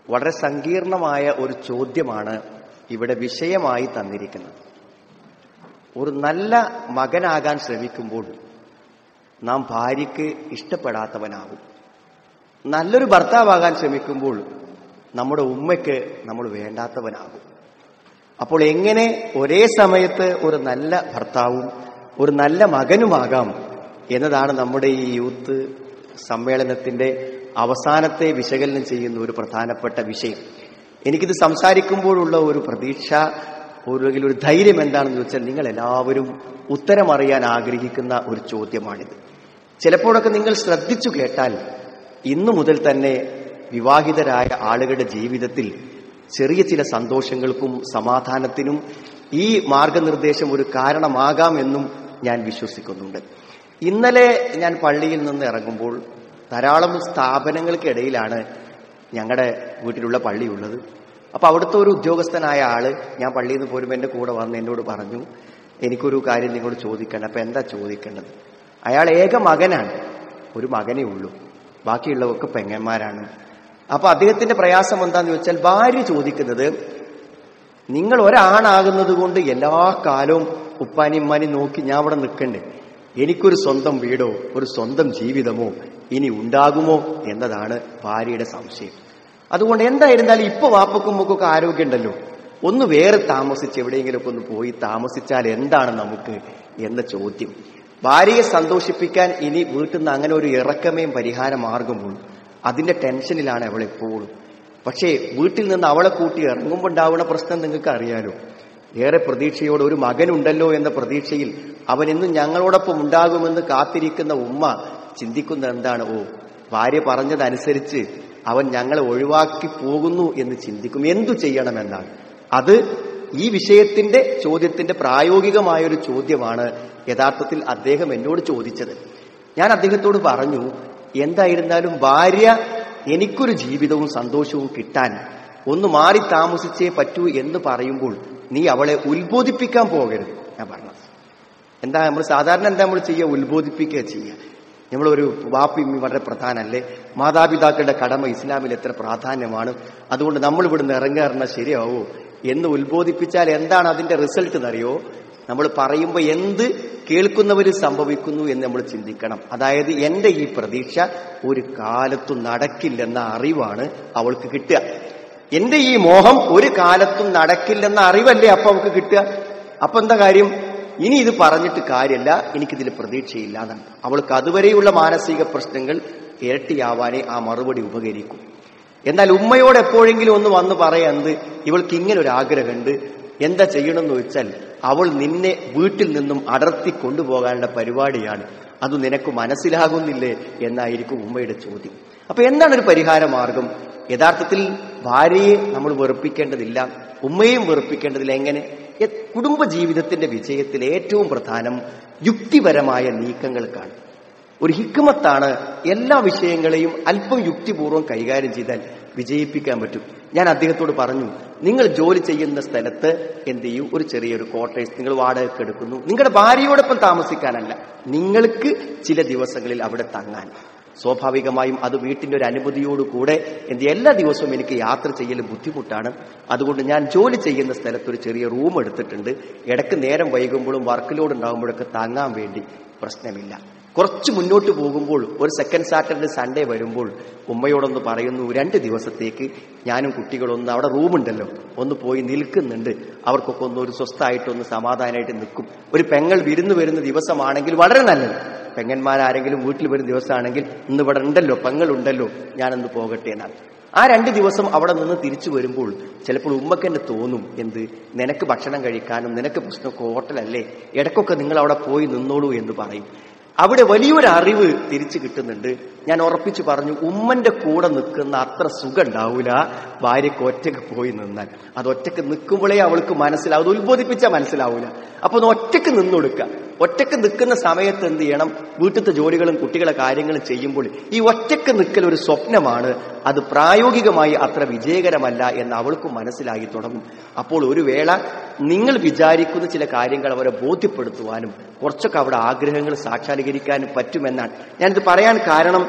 വളരെ സങ്കീർണമായ ഒരു ചോദ്യമാണ് ഇവിടെ വിഷയമായി തന്നിരിക്കുന്നത് ഒരു നല്ല മകനാകാൻ ശ്രമിക്കുമ്പോൾ നാം ഭാര്യയ്ക്ക് ഇഷ്ടപ്പെടാത്തവനാകും നല്ലൊരു ഭർത്താവാകാൻ ശ്രമിക്കുമ്പോൾ നമ്മുടെ ഉമ്മയ്ക്ക് നമ്മൾ വേണ്ടാത്തവനാകും അപ്പോൾ എങ്ങനെ ഒരേ സമയത്ത് ഒരു നല്ല ഭർത്താവും ഒരു നല്ല മകനുമാകാം എന്നതാണ് നമ്മുടെ ഈ യൂത്ത് സമ്മേളനത്തിന്റെ അവസാനത്തെ വിശകലനം ചെയ്യുന്ന ഒരു പ്രധാനപ്പെട്ട വിഷയം എനിക്കിത് സംസാരിക്കുമ്പോഴുള്ള ഒരു പ്രതീക്ഷ അല്ലെങ്കിൽ ഒരു ധൈര്യം എന്താണെന്ന് വെച്ചാൽ നിങ്ങൾ എല്ലാവരും ഉത്തരം അറിയാൻ ആഗ്രഹിക്കുന്ന ഒരു ചോദ്യമാണിത് ചിലപ്പോഴൊക്കെ നിങ്ങൾ ശ്രദ്ധിച്ചു കേട്ടാൽ ഇന്നു മുതൽ തന്നെ വിവാഹിതരായ ആളുകളുടെ ജീവിതത്തിൽ ചെറിയ ചില സന്തോഷങ്ങൾക്കും സമാധാനത്തിനും ഈ മാർഗനിർദ്ദേശം ഒരു കാരണമാകാം എന്നും ഞാൻ വിശ്വസിക്കുന്നുണ്ട് ഇന്നലെ ഞാൻ പള്ളിയിൽ നിന്ന് ഇറങ്ങുമ്പോൾ ധാരാളം സ്ഥാപനങ്ങൾക്കിടയിലാണ് ഞങ്ങളുടെ വീട്ടിലുള്ള പള്ളിയുള്ളത് അപ്പൊ അവിടുത്തെ ഒരു ഉദ്യോഗസ്ഥനായ ആള് ഞാൻ പള്ളിയിൽ നിന്ന് പോരുമ്പോൾ എന്റെ കൂടെ വന്ന് എന്നോട് പറഞ്ഞു എനിക്കൊരു കാര്യം നിങ്ങളോട് ചോദിക്കണം അപ്പൊ എന്താ ചോദിക്കേണ്ടത് അയാൾ ഏക മകനാണ് ഒരു മകനേ ഉള്ളൂ ബാക്കിയുള്ളവർക്ക് പെങ്ങന്മാരാണ് അപ്പൊ അദ്ദേഹത്തിന്റെ പ്രയാസം എന്താന്ന് വെച്ചാൽ ഭാര്യ ചോദിക്കുന്നത് നിങ്ങൾ ഒരാണാകുന്നത് കൊണ്ട് എല്ലാ കാലവും ഉപ്പാനും ഉമ്മാനും നോക്കി ഞാൻ അവിടെ നിൽക്കണ്ടേ എനിക്കൊരു സ്വന്തം വീടോ ഒരു സ്വന്തം ജീവിതമോ ഇനി ഉണ്ടാകുമോ എന്നതാണ് ഭാര്യയുടെ സംശയം അതുകൊണ്ട് എന്തായിരുന്നാലും ഇപ്പൊ വാപ്പക്കും മുക്കൊക്കെ ആരോഗ്യമുണ്ടല്ലോ ഒന്ന് വേറെ താമസിച്ച് എവിടെയെങ്കിലുമൊക്കെ ഒന്ന് പോയി താമസിച്ചാൽ എന്താണ് നമുക്ക് എന്ന ചോദ്യം ഭാര്യയെ സന്തോഷിപ്പിക്കാൻ ഇനി വീട്ടിൽ നിന്ന് അങ്ങനെ ഒരു ഇറക്കമേയും പരിഹാര മാർഗമുള്ളൂ അതിന്റെ ടെൻഷനിലാണ് അവൾ എപ്പോഴും പക്ഷേ വീട്ടിൽ നിന്ന് അവളെ കൂട്ടി ഇറങ്ങുമ്പോൾ ഉണ്ടാവുന്ന പ്രശ്നം നിങ്ങൾക്ക് അറിയാലോ ഏറെ പ്രതീക്ഷയോടെ ഒരു മകനുണ്ടല്ലോ എന്ന പ്രതീക്ഷയിൽ അവൻ ഇന്നും ഞങ്ങളോടൊപ്പം ഉണ്ടാകുമെന്ന് കാത്തിരിക്കുന്ന ഉമ്മ ചിന്തിക്കുന്ന എന്താണ് ഓ ഭാര്യ പറഞ്ഞതനുസരിച്ച് അവൻ ഞങ്ങളെ ഒഴിവാക്കി പോകുന്നു എന്ന് ചിന്തിക്കും എന്തു ചെയ്യണമെന്നാണ് അത് ഈ വിഷയത്തിന്റെ ചോദ്യത്തിന്റെ പ്രായോഗികമായൊരു ചോദ്യമാണ് യഥാർത്ഥത്തിൽ അദ്ദേഹം എന്നോട് ചോദിച്ചത് ഞാൻ അദ്ദേഹത്തോട് പറഞ്ഞു എന്തായിരുന്നാലും ഭാര്യ എനിക്കൊരു ജീവിതവും സന്തോഷവും കിട്ടാൻ ഒന്ന് മാറി താമസിച്ചേ പറ്റൂ എന്ന് പറയുമ്പോൾ നീ അവളെ ഉത്ബോധിപ്പിക്കാൻ പോകരുത് ഞാൻ പറഞ്ഞത് എന്താ നമ്മൾ സാധാരണ എന്താ നമ്മൾ ചെയ്യുക ഉത്ബോധിപ്പിക്കുക ചെയ്യുക നമ്മളൊരു വാപ്പിമ്മി വളരെ പ്രധാനമല്ലേ മാതാപിതാക്കളുടെ കടമ ഇസ്ലാമിൽ എത്ര പ്രാധാന്യമാണ് അതുകൊണ്ട് നമ്മൾ ഇവിടുന്ന് ഇറങ്ങാറുന്ന ശരിയാവോ എന്ന് ഉത്ബോധിപ്പിച്ചാൽ എന്താണ് അതിന്റെ റിസൾട്ട് എന്നറിയോ നമ്മൾ പറയുമ്പോൾ എന്ത് കേൾക്കുന്നവർ സംഭവിക്കുന്നു എന്ന് നമ്മൾ ചിന്തിക്കണം അതായത് എന്റെ ഈ പ്രതീക്ഷ ഒരു കാലത്തും നടക്കില്ലെന്ന അറിവാണ് അവൾക്ക് കിട്ടുക എന്റെ ഈ മോഹം ഒരു കാലത്തും നടക്കില്ലെന്ന അറിവല്ലേ അപ്പൊ അവൾക്ക് കിട്ടുക അപ്പൊ എന്താ കാര്യം ഇനി ഇത് പറഞ്ഞിട്ട് കാര്യമല്ല എനിക്കിതിൽ പ്രതീക്ഷയില്ല എന്നാണ് അവൾക്ക് അതുവരെയുള്ള മാനസിക പ്രശ്നങ്ങൾ ഇരട്ടിയാവാനേ ആ മറുപടി ഉപകരിക്കും എന്നാൽ ഉമ്മയോട് എപ്പോഴെങ്കിലും ഒന്ന് വന്ന് പറയാന്ത് ഇവൾക്ക് ഇങ്ങനെ ഒരു ആഗ്രഹമുണ്ട് എന്താ ചെയ്യണമെന്ന് വെച്ചാൽ അവൾ നിന്നെ വീട്ടിൽ നിന്നും അടർത്തി കൊണ്ടുപോകാനുള്ള പരിപാടിയാണ് അത് നിനക്ക് മനസ്സിലാകുന്നില്ലേ എന്നായിരിക്കും ഉമ്മയുടെ ചോദ്യം അപ്പൊ എന്താണ് ഒരു പരിഹാര മാർഗം യഥാർത്ഥത്തിൽ ഭാര്യയെ നമ്മൾ വെറുപ്പിക്കേണ്ടതില്ല ഉമ്മയും വെറുപ്പിക്കേണ്ടതില്ല എങ്ങനെ കുടുംബ ജീവിതത്തിന്റെ വിജയത്തിൽ ഏറ്റവും പ്രധാനം യുക്തിപരമായ നീക്കങ്ങൾക്കാണ് ഒരു ഹിക്കുമത്താണ് എല്ലാ വിഷയങ്ങളെയും അല്പം യുക്തിപൂർവ്വം കൈകാര്യം ചെയ്താൽ വിജയിപ്പിക്കാൻ പറ്റും ഞാൻ അദ്ദേഹത്തോട് പറഞ്ഞു നിങ്ങൾ ജോലി ചെയ്യുന്ന സ്ഥലത്ത് എന്ത് ചെയ്യൂ ഒരു ചെറിയൊരു ക്വാർട്ടേഴ്സ് നിങ്ങൾ വാടകയ്ക്ക് എടുക്കുന്നു നിങ്ങളുടെ ഭാര്യയോടൊപ്പം താമസിക്കാനല്ല നിങ്ങൾക്ക് ചില ദിവസങ്ങളിൽ അവിടെ തങ്ങാൻ സ്വാഭാവികമായും അത് വീട്ടിന്റെ ഒരു അനുമതിയോടുകൂടെ എന്റെ എല്ലാ ദിവസവും എനിക്ക് യാത്ര ചെയ്യൽ ബുദ്ധിമുട്ടാണ് അതുകൊണ്ട് ഞാൻ ജോലി ചെയ്യുന്ന സ്ഥലത്ത് ഒരു ചെറിയ റൂം എടുത്തിട്ടുണ്ട് ഇടയ്ക്ക് നേരം വൈകുമ്പോഴും വർക്ക് ലോഡ് ഉണ്ടാകുമ്പോഴൊക്കെ താങ്ങാൻ വേണ്ടി പ്രശ്നമില്ല കുറച്ച് മുന്നോട്ട് പോകുമ്പോൾ ഒരു സെക്കൻഡ് സാറ്റർഡേ സൺഡേ വരുമ്പോൾ ഉമ്മയോടൊന്ന് പറയുന്നു രണ്ട് ദിവസത്തേക്ക് ഞാനും കുട്ടികളൊന്ന് അവിടെ റൂമുണ്ടല്ലോ ഒന്ന് പോയി നിൽക്കുന്നുണ്ട് അവർക്കൊക്കെ ഒന്ന് ഒരു സ്വസ്ഥമായിട്ടൊന്ന് സമാധാനമായിട്ട് നിൽക്കും ഒരു പെങ്ങൾ വിരുന്ന് വരുന്ന ദിവസമാണെങ്കിൽ വളരെ നല്ലത് പെങ്ങന്മാരാരെങ്കിലും വീട്ടിൽ വരുന്ന ദിവസമാണെങ്കിൽ ഇന്ന് ഇവിടെ ഉണ്ടല്ലോ പെങ്ങളുണ്ടല്ലോ ഞാനൊന്ന് പോകട്ടെ എന്നാണ് ആ രണ്ട് ദിവസം അവിടെ നിന്ന് തിരിച്ചു വരുമ്പോൾ ചിലപ്പോൾ ഉമ്മക്ക് തന്നെ തോന്നും എന്ത് നിനക്ക് ഭക്ഷണം കഴിക്കാനും നിനക്ക് പ്രശ്നമൊക്കെ ഹോട്ടലല്ലേ ഇടയ്ക്കൊക്കെ നിങ്ങൾ അവിടെ പോയി നിന്നോളൂ എന്ന് പറയും അവിടെ വലിയൊരു അറിവ് തിരിച്ചു കിട്ടുന്നുണ്ട് ഞാൻ ഉറപ്പിച്ചു പറഞ്ഞു ഉമ്മന്റെ കൂടെ നിൽക്കുന്ന അത്ര സുഖം ഉണ്ടാവൂല ഭാര്യക്ക് ഒറ്റക്ക് പോയി നിന്നാൽ അത് ഒറ്റക്ക് നിൽക്കുമ്പോഴേ അവൾക്ക് മനസ്സിലാവും അത് ഉത്ബോധിപ്പിച്ചാൽ മനസ്സിലാവൂല അപ്പൊ ഒന്ന് ഒറ്റക്ക് നിന്നൊടുക്കുക ഒറ്റക്ക് നിൽക്കുന്ന സമയത്ത് എന്ത് ചെയ്യണം വീട്ടിലത്തെ ജോലികളും കുട്ടികളെ കാര്യങ്ങളും ചെയ്യുമ്പോൾ ഈ ഒറ്റക്ക് നിൽക്കൽ ഒരു സ്വപ്നമാണ് അത് പ്രായോഗികമായി അത്ര വിജയകരമല്ല എന്ന് അവൾക്കും മനസ്സിലായി തുടങ്ങും അപ്പോൾ ഒരു വേള നിങ്ങൾ വിചാരിക്കുന്ന ചില കാര്യങ്ങൾ അവരെ ബോധ്യപ്പെടുത്തുവാനും കുറച്ചൊക്കെ അവിടെ ആഗ്രഹങ്ങൾ സാക്ഷാത്കരിക്കാനും പറ്റുമെന്നാണ് ഞാനിത് പറയാൻ കാരണം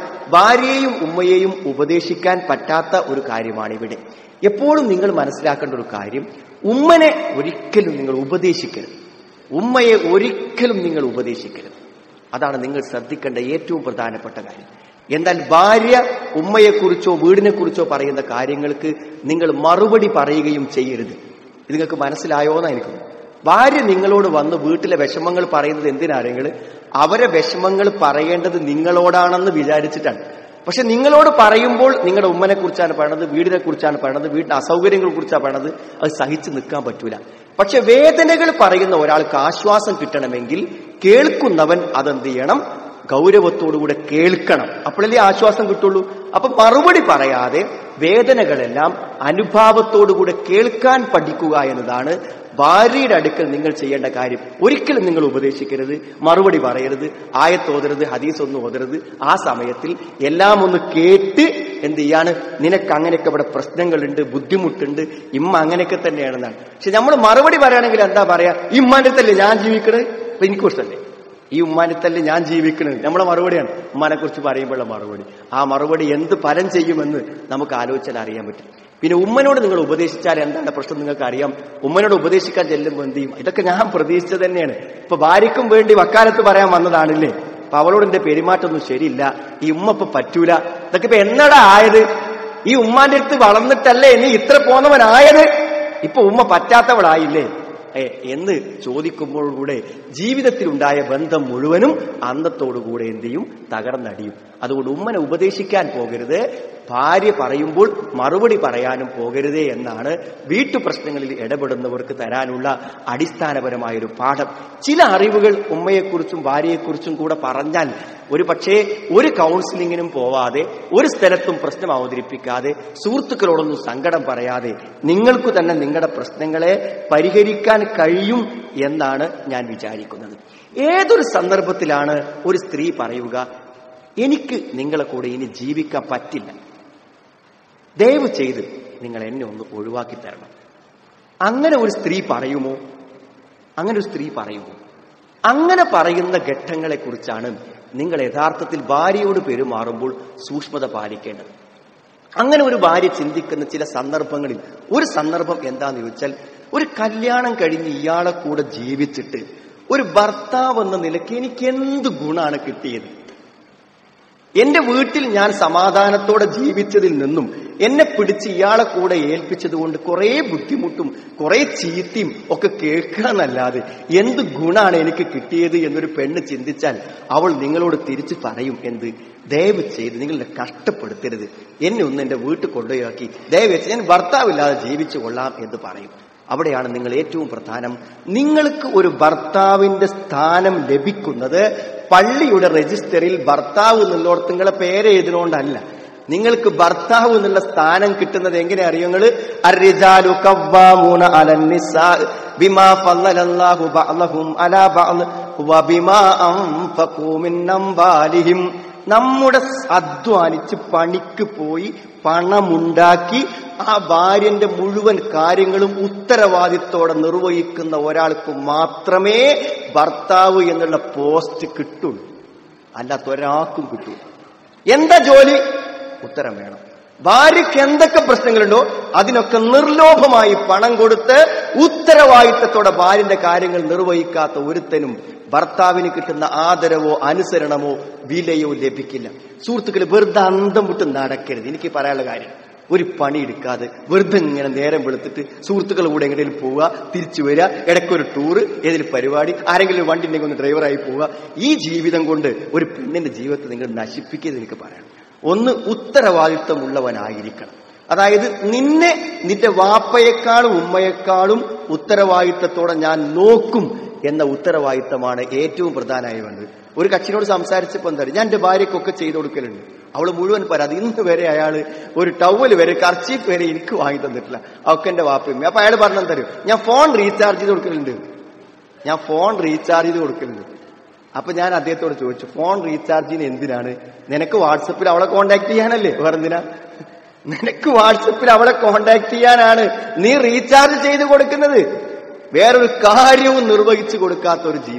ഭാര്യയെയും ഉമ്മയെയും ഉപദേശിക്കാൻ പറ്റാത്ത ഒരു കാര്യമാണ് ഇവിടെ എപ്പോഴും നിങ്ങൾ മനസ്സിലാക്കേണ്ട ഒരു കാര്യം ഉമ്മനെ ഒരിക്കലും നിങ്ങൾ ഉപദേശിക്കരുത് ഉമ്മയെ ഒരിക്കലും നിങ്ങൾ ഉപദേശിക്കരുത് അതാണ് നിങ്ങൾ ശ്രദ്ധിക്കേണ്ട ഏറ്റവും പ്രധാനപ്പെട്ട കാര്യം എന്നാൽ ഭാര്യ ഉമ്മയെക്കുറിച്ചോ വീടിനെക്കുറിച്ചോ പറയുന്ന കാര്യങ്ങൾക്ക് നിങ്ങൾ മറുപടി പറയുകയും ചെയ്യരുത് ഇത് നിങ്ങൾക്ക് മനസ്സിലായോ എന്നാ എനിക്ക് തോന്നുന്നു. ഭാര്യ നിങ്ങളോട് വന്ന് വീട്ടിലെ വിഷമങ്ങൾ പറയുന്നത് എന്തിനാണെങ്കിൽ അവരെ വിഷമങ്ങൾ പറയേണ്ടത് നിങ്ങളോടാണെന്ന് വിചാരിച്ചിട്ടാണ് പക്ഷെ നിങ്ങളോട് പറയുമ്പോൾ നിങ്ങളുടെ ഉമ്മനെ കുറിച്ചാണ് പറയണത് വീടിനെ കുറിച്ചാണ് പറയണത് വീടിന്റെ അസൗകര്യങ്ങളെ കുറിച്ചാണ് പറയണത് അത് സഹിച്ചു നിൽക്കാൻ പറ്റൂല പക്ഷെ വേദനകൾ പറയുന്ന ഒരാൾക്ക് ആശ്വാസം കിട്ടണമെങ്കിൽ കേൾക്കുന്നവൻ അതെന്ത് ചെയ്യണം ഗൗരവത്തോടുകൂടെ കേൾക്കണം അപ്പോഴല്ലേ ആശ്വാസം കിട്ടുള്ളൂ അപ്പൊ മറുപടി പറയാതെ വേദനകളെല്ലാം അനുഭാവത്തോടുകൂടെ കേൾക്കാൻ പഠിക്കുക എന്നതാണ് ഭാര്യയുടെ അടുക്കൽ നിങ്ങൾ ചെയ്യേണ്ട കാര്യം ഒരിക്കലും നിങ്ങൾ ഉപദേശിക്കരുത് മറുപടി പറയരുത് ആയത്തോതരുത് ഹദീസ് ഒന്നും ഓതരുത് ആ സമയത്തിൽ എല്ലാം ഒന്ന് കേട്ട് എന്ത് ചെയ്യാണ് നിനക്ക് അങ്ങനെയൊക്കെ ഇവിടെ പ്രശ്നങ്ങളുണ്ട് ബുദ്ധിമുട്ടുണ്ട് ഇമ്മ അങ്ങനെയൊക്കെ തന്നെയാണെന്നാണ് പക്ഷെ നമ്മൾ മറുപടി പറയുകയാണെങ്കിൽ എന്താ പറയാ ഇമ്മാന്റെ അടുത്തല്ലേ ഞാൻ ജീവിക്കണത് അപ്പൊ എനിക്ക് ഇഷ്ടമല്ലേ ഈ ഉമ്മാനത്തല്ലേ ഞാൻ ജീവിക്കുന്നത് നമ്മളെ മറുപടിയാണ് ഉമ്മാനെ കുറിച്ച് പറയുമ്പോഴുള്ള മറുപടി ആ മറുപടി എന്ത് ഫലം ചെയ്യുമെന്ന് നമുക്ക് ആലോചിച്ചാൽ അറിയാൻ പറ്റും പിന്നെ ഉമ്മനോട് നിങ്ങൾ ഉപദേശിച്ചാൽ എന്താണ് പ്രശ്നം നിങ്ങൾക്ക് അറിയാം ഉമ്മനോട് ഉപദേശിക്കാൻ ചെല്ലുമ്പോൾ എന്ത് ചെയ്യും ഇതൊക്കെ ഞാൻ പ്രതീക്ഷിച്ചത് തന്നെയാണ് ഇപ്പൊ ഭാര്യയ്ക്കും വേണ്ടി വക്കാലത്ത് പറയാൻ വന്നതാണില്ലേ അപ്പൊ അവളോട് എന്റെ പെരുമാറ്റമൊന്നും ശരിയില്ല ഈ ഉമ്മ ഇപ്പൊ പറ്റൂല ഇതൊക്കെ ഇപ്പൊ എന്നടാ ആയത് ഈ ഉമ്മാന്റെ അടുത്ത് വളർന്നിട്ടല്ലേ നീ ഇത്ര പോന്നവനായത് ഇപ്പൊ ഉമ്മ പറ്റാത്തവളായില്ലേ ഏ, എന്ന് ചോദിക്കുമ്പോഴുകൂടെ ജീവിതത്തിലുണ്ടായ ബന്ധം മുഴുവനും അന്നത്തോടുകൂടെ എന്ത് ചെയ്യും തകർന്നടിയും അതുകൊണ്ട് ഉമ്മനെ ഉപദേശിക്കാൻ പോകരുത് ഭാര്യ പറയുമ്പോൾ മറുപടി പറയാനും പോകരുതേ എന്നാണ് വീട്ടു പ്രശ്നങ്ങളിൽ ഇടപെടുന്നവർക്ക് തരാനുള്ള അടിസ്ഥാനപരമായ ഒരു പാഠം ചില അറിവുകൾ ഉമ്മയെക്കുറിച്ചും ഭാര്യയെക്കുറിച്ചും കൂടെ പറഞ്ഞാൽ ഒരു പക്ഷേ ഒരു കൗൺസിലിങ്ങിനും പോവാതെ ഒരു സ്ഥലത്തും പ്രശ്നം അവതരിപ്പിക്കാതെ സുഹൃത്തുക്കളോടൊന്നും സങ്കടം പറയാതെ നിങ്ങൾക്ക് തന്നെ നിങ്ങളുടെ പ്രശ്നങ്ങളെ പരിഹരിക്കാൻ കഴിയും എന്നാണ് ഞാൻ വിചാരിക്കുന്നത് ഏതൊരു സന്ദർഭത്തിലാണ് ഒരു സ്ത്രീ പറയുക എനിക്ക് നിങ്ങളെ കൂടെ ഇനി ജീവിക്കാൻ പറ്റില്ല ദയവ് ചെയ്ത് നിങ്ങൾ എന്നെ ഒന്ന് ഒഴിവാക്കി തരണം അങ്ങനെ ഒരു സ്ത്രീ പറയുമോ അങ്ങനെ ഒരു സ്ത്രീ പറയുമോ അങ്ങനെ പറയുന്ന ഘട്ടങ്ങളെ കുറിച്ചാണ് നിങ്ങൾ യഥാർത്ഥത്തിൽ ഭാര്യയോട് പെരുമാറുമ്പോൾ സൂക്ഷ്മത പാലിക്കേണ്ടത് അങ്ങനെ ഒരു ഭാര്യ ചിന്തിക്കുന്ന ചില സന്ദർഭങ്ങളിൽ ഒരു സന്ദർഭം എന്താന്ന് ചോദിച്ചാൽ ഒരു കല്യാണം കഴിഞ്ഞ് ഇയാളെ കൂടെ ജീവിച്ചിട്ട് ഒരു ഭർത്താവ് എന്ന നിലയ്ക്ക് എനിക്ക് എന്ത് ഗുണാണ് കിട്ടിയത് എന്റെ വീട്ടിൽ ഞാൻ സമാധാനത്തോടെ ജീവിച്ചതിൽ നിന്നും എന്നെ പിടിച്ച് ഇയാളെ കൂടെ ഏൽപ്പിച്ചത് കൊണ്ട് കുറെ ബുദ്ധിമുട്ടും കുറെ ചീത്തയും ഒക്കെ കേൾക്കാന്നല്ലാതെ എന്ത് ഗുണാണ് എനിക്ക് കിട്ടിയത് എന്നൊരു പെണ്ണ് ചിന്തിച്ചാൽ അവൾ നിങ്ങളോട് തിരിച്ചു പറയും എന്ത് ദയവ് ചെയ്ത് നിങ്ങളുടെ കഷ്ടപ്പെടുത്തരുത് എന്നെ ഒന്ന് എന്റെ വീട്ടിൽ കൊണ്ടുപോയാക്കി ദയവ് വെച്ച് ഞാൻ ഭർത്താവില്ലാതെ ജീവിച്ചു കൊള്ളാം എന്ന് പറയും അവിടെയാണ് നിങ്ങൾ ഏറ്റവും പ്രധാനം നിങ്ങൾക്ക് ഒരു ഭർത്താവിന്റെ സ്ഥാനം ലഭിക്കുന്നത് പള്ളിയുടെ രജിസ്റ്ററിൽ ഭർത്താവ് എന്നുള്ളോടത്ത് നിങ്ങളെ പേര് എഴുതുന്നോണ്ടല്ല നിങ്ങൾക്ക് ഭർത്താവ് എന്നുള്ള സ്ഥാനം കിട്ടുന്നത് എങ്ങനെ അറിയുങ്ങൾ അർരിജാലു കവ്വാമൂന അലന്നിസാ ബിമാ ഫളലല്ലാഹു ബഅലഹും അലാ ബഅൽ വബിമാ അൻഫഖൂ മിൻ അംവാലിഹിം നമ്മുടെ അധ്വാനിച്ച് പണിക്ക് പോയി പണമുണ്ടാക്കി ആ ഭാര്യന്റെ മുഴുവൻ കാര്യങ്ങളും ഉത്തരവാദിത്തോടെ നിർവഹിക്കുന്ന ഒരാൾക്ക് മാത്രമേ ഭർത്താവ് എന്നുള്ള പോസ്റ്റ് കിട്ടുള്ളൂ അല്ലാത്ത ഒരാൾക്കും കിട്ടൂ എന്താ ജോലി ഉത്തരം വേണം ഭാര്യയ്ക്ക് എന്തൊക്കെ പ്രശ്നങ്ങളുണ്ടോ അതിനൊക്കെ നിർലോഭമായി പണം കൊടുത്ത് ഉത്തരവാദിത്തത്തോടെ ഭാര്യന്റെ കാര്യങ്ങൾ നിർവഹിക്കാത്ത ഒരുത്തനും ഭർത്താവിന് കിട്ടുന്ന ആദരവോ അനുസരണമോ വിലയോ ലഭിക്കില്ല സുഹൃത്തുക്കൾ വെറുതെ അന്തം വിട്ട് നടക്കരുത് എനിക്ക് പറയാനുള്ള കാര്യം ഒരു പണി എടുക്കാതെ വെറുതെ ഇങ്ങനെ നേരം വെളുത്തിട്ട് സുഹൃത്തുക്കളുടെ കൂടെ എങ്ങനെയും പോവുക തിരിച്ചു വരിക ഇടയ്ക്കൊരു ടൂറ് ഏതെങ്കിലും പരിപാടി ആരെങ്കിലും ഒരു വണ്ടി ഉണ്ടെങ്കിൽ ഒന്ന് ഡ്രൈവറായി പോവുക ഈ ജീവിതം കൊണ്ട് ഒരു പെണ്ണിന്റെ ജീവിതത്തെ നിങ്ങൾ നശിപ്പിക്കരുത് എനിക്ക് പറയണം ഒന്ന് ഉത്തരവാദിത്തമുള്ളവനായിരിക്കണം അതായത് നിന്നെ നിന്റെ വാപ്പയെക്കാളും ഉമ്മയെക്കാളും ഉത്തരവാദിത്തത്തോടെ ഞാൻ നോക്കും എന്ന ഉത്തരവാദിത്തമാണ് ഏറ്റവും പ്രധാനമായി വേണ്ടത് ഒരു കക്ഷിനോട് സംസാരിച്ചപ്പോൾ എന്താ ഞാൻ എന്റെ ഭാര്യക്കൊക്കെ ചെയ്തു കൊടുക്കലുണ്ട് അവള് മുഴുവൻ പരാതി ഇന്ന് വരെ അയാൾ ഒരു ടവല് വരെ കർച്ചീഫ് വരെ എനിക്ക് വാങ്ങി തന്നിട്ടില്ല അവർക്ക് എന്റെ വാപ്പയും അപ്പൊ അയാൾ പറഞ്ഞെന്താ തരും ഞാൻ ഫോൺ റീചാർജ് ചെയ്ത് കൊടുക്കലുണ്ട് ഞാൻ ഫോൺ റീചാർജ് ചെയ്ത് കൊടുക്കലുണ്ട് അപ്പൊ ഞാൻ അദ്ദേഹത്തോട് ചോദിച്ചു ഫോൺ റീചാർജിന് എന്തിനാണ് നിനക്ക് വാട്സപ്പിൽ അവളെ കോണ്ടാക്ട് ചെയ്യാനല്ലേ വേറെന്തിനാ നിനക്ക് വാട്സപ്പിൽ അവളെ കോണ്ടാക്ട് ചെയ്യാനാണ് നീ റീചാർജ് ചെയ്ത് കൊടുക്കുന്നത് വേറൊരു കാര്യവും നിർവഹിച്ചു കൊടുക്കാത്ത ഒരു ജീവിതം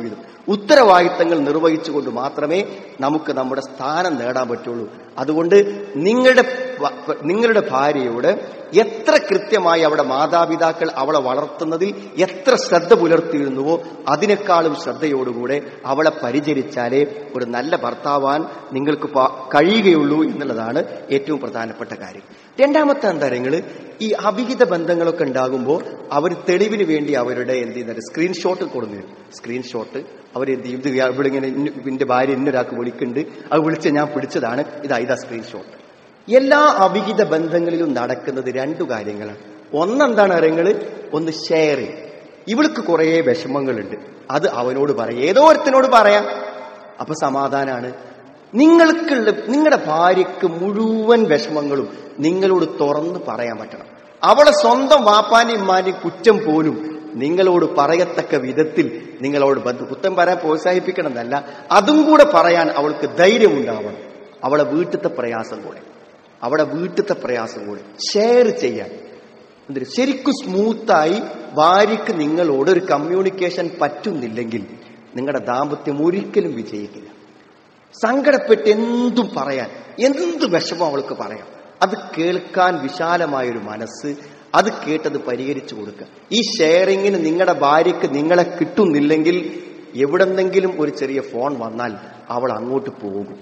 ഉത്തരവാദിത്തങ്ങൾ നിർവഹിച്ചുകൊണ്ട് മാത്രമേ നമുക്ക് നമ്മുടെ സ്ഥാനം നേടാൻ പറ്റുള്ളൂ അതുകൊണ്ട് നിങ്ങളുടെ പ- നിങ്ങളുടെ ഭാര്യയോട് എത്ര കൃത്യമായി അവിടെ മാതാപിതാക്കൾ അവളെ വളർത്തുന്നതിൽ എത്ര ശ്രദ്ധ പുലർത്തിയിരുന്നുവോ അതിനേക്കാളും ശ്രദ്ധയോടുകൂടെ അവളെ പരിചരിച്ചാലേ ഒരു നല്ല ഭർത്താവാൻ നിങ്ങൾക്ക് പ- കഴിയുകയുള്ളൂ എന്നുള്ളതാണ് ഏറ്റവും പ്രധാനപ്പെട്ട കാര്യം രണ്ടാമത്തെ എന്താ ഈ അവിഹിത ബന്ധങ്ങളൊക്കെ ഉണ്ടാകുമ്പോൾ അവർ തെളിവിന് വേണ്ടി അവരുടെ എന്ത് ചെയ്യുന്നത് സ്ക്രീൻഷോട്ട് കൊടുന്നു തരും സ്ക്രീൻഷോട്ട് അവരെന്ത് ചെയ്യും ഇത് ഇവിടെ ഇങ്ങനെ ഇന്ന- എന്റെ ഭാര്യ ഇന്നൊരാൾക്ക് വിളിക്കുന്നുണ്ട് അത് വിളിച്ച് ഞാൻ പിടിച്ചതാണ് ഇതാ ഇതാ സ്ക്രീൻഷോട്ട് എല്ലാ അവിഹിത ബന്ധങ്ങളിലും നടക്കുന്നത് രണ്ടു കാര്യങ്ങളാണ് ഒന്നെന്താണ് അറിയങ്ങള് ഒന്ന് ഷെയറിങ് ഇവൾക്ക് കുറേ വിഷമങ്ങളുണ്ട് അത് അവനോട് പറയാം ഏതോ ഒരുത്തനോട് പറയാം അപ്പൊ സമാധാനാണ് നിങ്ങൾക്കുള്ള നിങ്ങളുടെ ഭാര്യയ്ക്ക് മുഴുവൻ വിഷമങ്ങളും നിങ്ങളോട് തുറന്ന് പറയാൻ പറ്റണം അവളെ സ്വന്തം വാപ്പാനെയും ഉമ്മാനെയും കുറ്റം പോലും നിങ്ങളോട് പറയത്തക്ക വിധത്തിൽ നിങ്ങളോട് ബന്ധു കുറ്റം പറയാൻ പ്രോത്സാഹിപ്പിക്കണം എന്നല്ല അതും കൂടെ പറയാൻ അവൾക്ക് ധൈര്യമുണ്ടാവണം അവളെ വീട്ടിലത്തെ പ്രയാസം കൂടെ അവളെ വീട്ടിലത്തെ പ്രയാസം കൂടെ ഷെയർ ചെയ്യാൻ എന്തൊരു ശരിക്കും സ്മൂത്തായി ഭാര്യയ്ക്ക് നിങ്ങളോട് ഒരു കമ്മ്യൂണിക്കേഷൻ പറ്റുന്നില്ലെങ്കിൽ നിങ്ങളുടെ ദാമ്പത്യം ഒരിക്കലും വിജയിക്കില്ല സങ്കടപ്പെട്ട് എന്തും പറയാൻ എന്ത് വിഷമം അവൾക്ക് പറയാം അത് കേൾക്കാൻ വിശാലമായൊരു മനസ്സ് അത് കേട്ടത് പരിഹരിച്ചു കൊടുക്കുക ഈ ഷെയറിങ്ങിന് നിങ്ങളുടെ ഭാര്യയ്ക്ക് നിങ്ങളെ കിട്ടുന്നില്ലെങ്കിൽ എവിടെന്നെങ്കിലും ഒരു ചെറിയ ഫോൺ വന്നാൽ അവൾ അങ്ങോട്ട് പോകും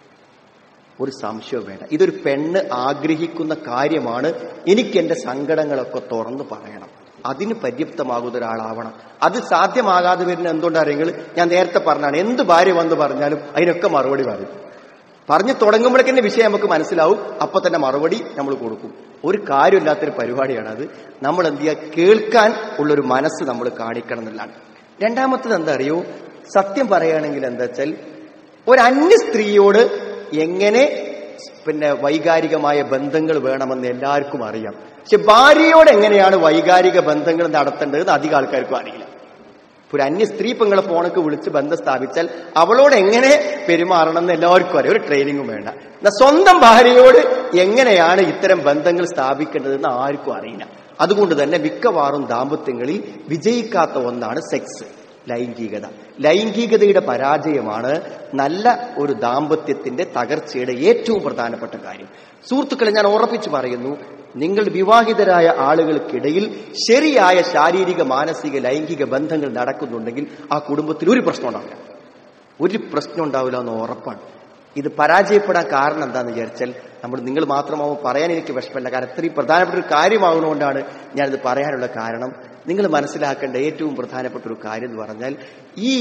ഒരു സംശയവും വേണ്ട ഇതൊരു പെണ്ണ് ആഗ്രഹിക്കുന്ന കാര്യമാണ് എനിക്ക് എന്റെ സങ്കടങ്ങളൊക്കെ തുറന്നു പറയണം അതിന് പര്യാപ്തമാകുന്ന ഒരാളാവണം അത് സാധ്യമാകാതെ വരുന്ന എന്തുകൊണ്ടാണെങ്കിൽ ഞാൻ നേരത്തെ പറഞ്ഞാണ് എന്ത് ഭാര്യ വന്ന് പറഞ്ഞാലും അതിനൊക്കെ മറുപടി പറയും പറഞ്ഞു തുടങ്ങുമ്പോഴേക്കെന്നെ വിഷയം നമുക്ക് മനസ്സിലാവും അപ്പൊ തന്നെ മറുപടി നമ്മൾ കൊടുക്കും ഒരു കാര്യമില്ലാത്തൊരു പരിപാടിയാണ് അത് നമ്മൾ എന്ത് ചെയ്യുക കേൾക്കാൻ ഉള്ളൊരു മനസ്സ് നമ്മൾ കാണിക്കണം എന്നുള്ളതാണ് രണ്ടാമത്തത് എന്താ അറിയോ സത്യം പറയുകയാണെങ്കിൽ എന്താ വെച്ചാൽ ഒരു അന്യ സ്ത്രീയോട് എങ്ങനെ പിന്നെ വൈകാരികമായ ബന്ധങ്ങൾ വേണമെന്ന് എല്ലാവർക്കും അറിയാം പക്ഷെ ഭാര്യയോട് എങ്ങനെയാണ് വൈകാരിക ബന്ധങ്ങൾ നടത്തേണ്ടതെന്ന് അധികം ആൾക്കാർക്കും അറിയില്ല ഇപ്പൊ ഒരു അന്യ സ്ത്രീ ഇപ്പൊ നിങ്ങളെ ഫോണൊക്കെ വിളിച്ച് ബന്ധം സ്ഥാപിച്ചാൽ അവളോട് എങ്ങനെ പെരുമാറണം എന്ന് എല്ലാവർക്കും അറിയാം ഒരു ട്രെയിനിങ്ങും വേണ്ട എന്നാ സ്വന്തം ഭാര്യയോട് എങ്ങനെയാണ് ഇത്തരം ബന്ധങ്ങൾ സ്ഥാപിക്കേണ്ടതെന്ന് ആർക്കും അറിയില്ല അതുകൊണ്ട് തന്നെ മിക്കവാറും ദാമ്പത്യങ്ങളിൽ വിജയിക്കാത്ത ഒന്നാണ് സെക്സ് ലൈംഗികത ലൈംഗികതയുടെ പരാജയമാണ് നല്ല ഒരു ദാമ്പത്യത്തിന്റെ തകർച്ചയുടെ ഏറ്റവും പ്രധാനപ്പെട്ട കാര്യം സുഹൃത്തുക്കളെ ഞാൻ ഉറപ്പിച്ചു പറയുന്നു നിങ്ങൾ വിവാഹിതരായ ആളുകൾക്കിടയിൽ ശരിയായ ശാരീരിക മാനസിക ലൈംഗിക ബന്ധങ്ങൾ നടക്കുന്നുണ്ടെങ്കിൽ ആ കുടുംബത്തിൽ ഒരു പ്രശ്നം ഉണ്ടാവില്ല ഒരു പ്രശ്നം ഉണ്ടാവില്ല എന്ന് ഉറപ്പാണ് ഇത് പരാജയപ്പെടാൻ കാരണം എന്താന്ന് വിചാരിച്ചാൽ നമ്മൾ നിങ്ങൾ മാത്രമാവും പറയാൻ എനിക്ക് വിഷമമില്ല കാരണം ഇത്രയും പ്രധാനപ്പെട്ട ഒരു കാര്യമാകുന്നതുകൊണ്ടാണ് ഞാനിത് പറയാനുള്ള കാരണം നിങ്ങൾ മനസ്സിലാക്കേണ്ട ഏറ്റവും പ്രധാനപ്പെട്ട ഒരു കാര്യം എന്ന് പറഞ്ഞാൽ ഈ